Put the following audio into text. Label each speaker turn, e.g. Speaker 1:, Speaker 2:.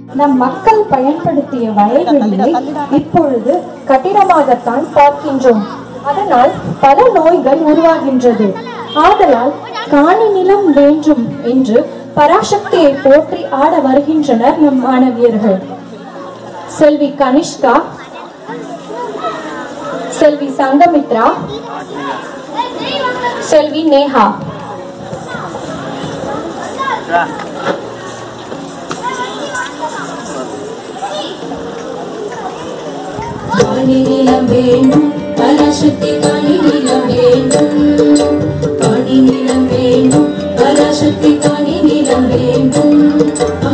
Speaker 1: நம் மக்கள் பயன்படுத்திய வயல்வெளியை இப்பொழுது கட்டிடமாகத்தான் பார்க்கின்றோம் அதனால் பல நோய்கள் உருவாகின்றது ஆதலால் காணி நிலம் வேண்டும் என்று பராசக்தியை போற்றி ஆட வருகின்றனர் நம் மாணவியர்கள் செல்வி கனிஷ்கா செல்வி சங்கமித்ரா செல்வி நேஹா
Speaker 2: காணி நிலம் வேண்டும் பராசக்தி காணி நிலம் வேண்டும் காணி நிலம் வேண்டும் பராசக்தி காணி நிலம் வேண்டும்